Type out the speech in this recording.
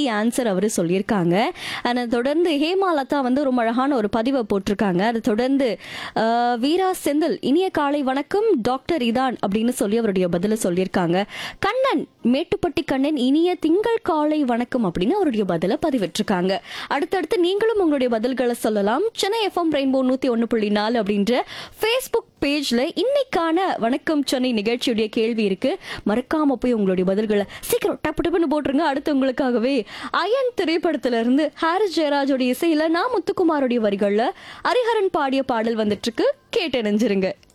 easy answer அவர் சொல்லியிருக்காங்க அதை தொடர்ந்து ஹேமாலதா வந்து ரொம்ப அழகான ஒரு பதிவை போட்டிருக்காங்க அதை தொடர்ந்து அஹ், வீரா செந்தில் இனிய காலை வணக்கம் டாக்டர் இதான் அப்படின்னு சொல்லி அவருடைய பதில சொல்லியிருக்காங்க கண்ணன் மேட்டுப்பட்டி கண்ணன் இனிய திங்கள் காலை வணக்கம் அப்படின்னு அவருடைய பதில பதிவிட்டிருக்காங்க அடுத்தடுத்து நீங்களும் உங்களுடைய பதில்களை சொல்லலாம் சென்னை எஃப்எம் ரெயின்போ நூத்தி ஒன்று புள்ளி நாலு அப்படின்ற ஃபேஸ்புக் பேஜ்ல இன்னைக்கான வணக்கம் சென்னை நிகழ்ச்சியுடைய கேள்வி இருக்கு மறக்காம போய் உங்களுடைய பதில்களை சீக்கிரம் டப்பு டப்புன்னு போட்டுருங்க அடுத்து உங்களுக்காகவே அயன் திரைப்படத்துல இருந்து ஹாரிஸ் ஜெயராஜோட இசையில நான் முத்துக்குமாரோடைய வரிகள்ல ஹரிஹரன் பாடிய பாடல் வந்துட்டு இருக்கு கேட்டு நினைஞ்சிருங்க